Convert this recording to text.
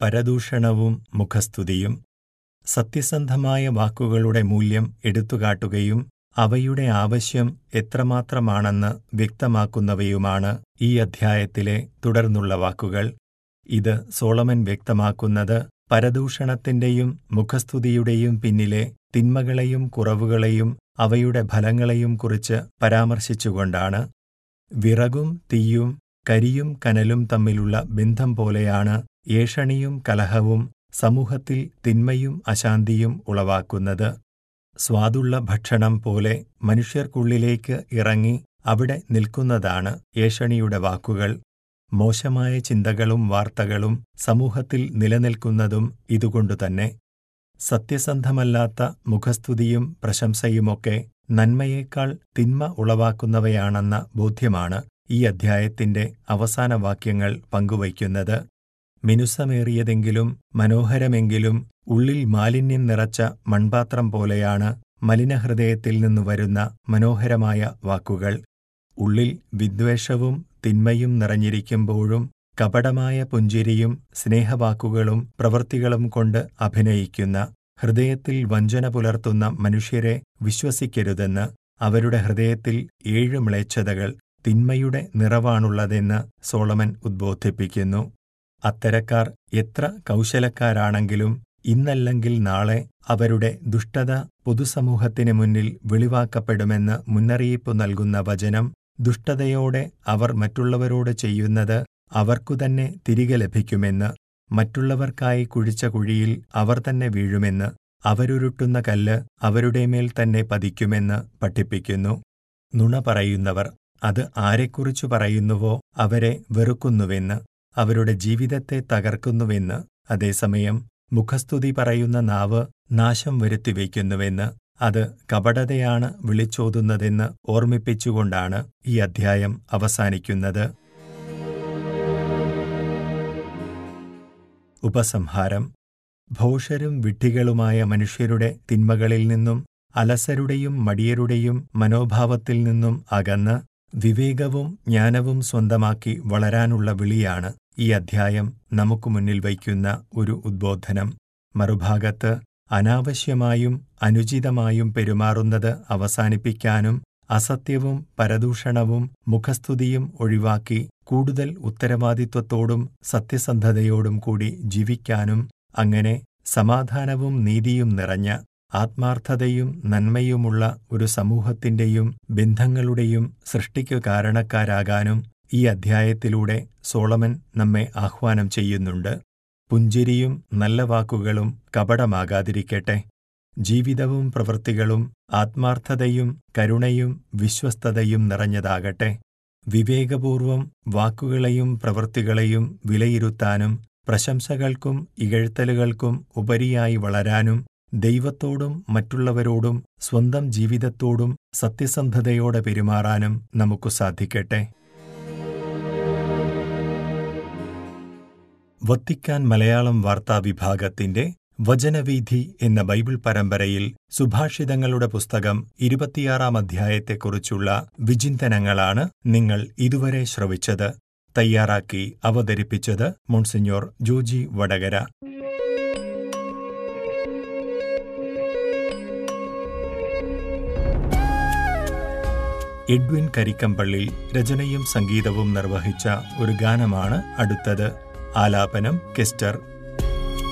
പരദൂഷണവും മുഖസ്തുതിയും സത്യസന്ധമായ വാക്കുകളുടെ മൂല്യം എടുത്തുകാട്ടുകയും അവയുടെ ആവശ്യം എത്രമാത്രമാണെന്ന് വ്യക്തമാക്കുന്നവയുമാണ് ഈ അധ്യായത്തിലെ തുടർന്നുള്ള വാക്കുകൾ ഇത് സോളമൻ വ്യക്തമാക്കുന്നത് പരദൂഷണത്തിന്റെയും മുഖസ്തുതിയുടെയും പിന്നിലെ തിന്മകളെയും കുറവുകളെയും അവയുടെ ഫലങ്ങളെയും കുറിച്ച് പരാമർശിച്ചുകൊണ്ടാണ് വിറകും തീയും കരിയും കനലും തമ്മിലുള്ള ബന്ധം പോലെയാണ് ഏഷണിയും കലഹവും സമൂഹത്തിൽ തിന്മയും അശാന്തിയും ഉളവാക്കുന്നത് സ്വാദുള്ള ഭക്ഷണം പോലെ മനുഷ്യർക്കുള്ളിലേക്ക് ഇറങ്ങി അവിടെ നിൽക്കുന്നതാണ് ഏഷണിയുടെ വാക്കുകൾ മോശമായ ചിന്തകളും വാർത്തകളും സമൂഹത്തിൽ നിലനിൽക്കുന്നതും ഇതുകൊണ്ടുതന്നെ സത്യസന്ധമല്ലാത്ത മുഖസ്തുതിയും പ്രശംസയുമൊക്കെ നന്മയേക്കാൾ തിന്മ ഉളവാക്കുന്നവയാണെന്ന ബോധ്യമാണ് ഈ അധ്യായത്തിന്റെ അവസാന വാക്യങ്ങൾ പങ്കുവയ്ക്കുന്നത് മിനുസമേറിയതെങ്കിലും മനോഹരമെങ്കിലും ഉള്ളിൽ മാലിന്യം നിറച്ച മൺപാത്രം പോലെയാണ് മലിനഹൃദയത്തിൽ നിന്നു വരുന്ന മനോഹരമായ വാക്കുകൾ ഉള്ളിൽ വിദ്വേഷവും തിന്മയും നിറഞ്ഞിരിക്കുമ്പോഴും കപടമായ പുഞ്ചിരിയും സ്നേഹവാക്കുകളും പ്രവൃത്തികളും കൊണ്ട് അഭിനയിക്കുന്ന ഹൃദയത്തിൽ വഞ്ചന പുലർത്തുന്ന മനുഷ്യരെ വിശ്വസിക്കരുതെന്ന് അവരുടെ ഹൃദയത്തിൽ ഏഴ് മ്ലേച്ഛതകൾ തിന്മയുടെ നിറവാണുള്ളതെന്ന് സോളമൻ ഉദ്ബോധിപ്പിക്കുന്നു അത്തരക്കാർ എത്ര കൗശലക്കാരാണെങ്കിലും ഇന്നല്ലെങ്കിൽ നാളെ അവരുടെ ദുഷ്ടത പൊതുസമൂഹത്തിന് മുന്നിൽ വെളിവാക്കപ്പെടുമെന്ന് മുന്നറിയിപ്പ് നൽകുന്ന വചനം ദുഷ്ടതയോടെ അവർ മറ്റുള്ളവരോട് ചെയ്യുന്നത് അവർക്കുതന്നെ തിരികെ ലഭിക്കുമെന്ന് മറ്റുള്ളവർക്കായി കുഴിച്ച കുഴിയിൽ അവർ തന്നെ വീഴുമെന്ന് അവരുരുട്ടുന്ന കല്ല് അവരുടെ മേൽ തന്നെ പതിക്കുമെന്ന് പഠിപ്പിക്കുന്നു നുണ പറയുന്നവർ അത് ആരെക്കുറിച്ചു പറയുന്നുവോ അവരെ വെറുക്കുന്നുവെന്ന് അവരുടെ ജീവിതത്തെ തകർക്കുന്നുവെന്ന് അതേസമയം മുഖസ്തുതി പറയുന്ന നാവ് നാശം വരുത്തിവെക്കുന്നുവെന്ന് അത് കപടതയാണ് വിളിച്ചോതുന്നതെന്ന് ഓർമ്മിപ്പിച്ചുകൊണ്ടാണ് ഈ അധ്യായം അവസാനിക്കുന്നത് ഉപസംഹാരം ഭോഷരും വിഡ്ഢികളുമായ മനുഷ്യരുടെ തിന്മകളിൽ നിന്നും അലസരുടെയും മടിയരുടെയും മനോഭാവത്തിൽ നിന്നും അകന്ന് വിവേകവും ജ്ഞാനവും സ്വന്തമാക്കി വളരാനുള്ള വിളിയാണ് ഈ അധ്യായം നമുക്ക് മുന്നിൽ വയ്ക്കുന്ന ഒരു ഉദ്ബോധനം മറുഭാഗത്ത് അനാവശ്യമായും അനുചിതമായും പെരുമാറുന്നത് അവസാനിപ്പിക്കാനും അസത്യവും പരദൂഷണവും മുഖസ്തുതിയും ഒഴിവാക്കി കൂടുതൽ ഉത്തരവാദിത്വത്തോടും സത്യസന്ധതയോടും കൂടി ജീവിക്കാനും അങ്ങനെ സമാധാനവും നീതിയും നിറഞ്ഞ ആത്മാർത്ഥതയും നന്മയുമുള്ള ഒരു സമൂഹത്തിന്റെയും ബന്ധങ്ങളുടെയും സൃഷ്ടിക്കു കാരണക്കാരാകാനും ഈ അധ്യായത്തിലൂടെ സോളമൻ നമ്മെ ആഹ്വാനം ചെയ്യുന്നുണ്ട് പുഞ്ചിരിയും നല്ല വാക്കുകളും കപടമാകാതിരിക്കട്ടെ ജീവിതവും പ്രവൃത്തികളും ആത്മാർത്ഥതയും കരുണയും വിശ്വസ്തതയും നിറഞ്ഞതാകട്ടെ വിവേകപൂർവം വാക്കുകളെയും പ്രവൃത്തികളെയും വിലയിരുത്താനും പ്രശംസകൾക്കും ഇകഴ്ത്തലുകൾക്കും ഉപരിയായി വളരാനും ദൈവത്തോടും മറ്റുള്ളവരോടും സ്വന്തം ജീവിതത്തോടും സത്യസന്ധതയോടെ പെരുമാറാനും നമുക്കു സാധിക്കട്ടെ വത്തിക്കാൻ മലയാളം വാർത്താ വിഭാഗത്തിന്റെ വചനവീഥി എന്ന ബൈബിൾ പരമ്പരയിൽ സുഭാഷിതങ്ങളുടെ പുസ്തകം ഇരുപത്തിയാറാം അധ്യായത്തെക്കുറിച്ചുള്ള വിചിന്തനങ്ങളാണ് നിങ്ങൾ ഇതുവരെ ശ്രവിച്ചത് തയ്യാറാക്കി അവതരിപ്പിച്ചത് മോൺസിഞ്ഞോർ ജോജി വടകര എഡ്വിൻ കരിക്കമ്പള്ളി രചനയും സംഗീതവും നിർവഹിച്ച ഒരു ഗാനമാണ് അടുത്തത് ആലാപനം കെസ്റ്റർ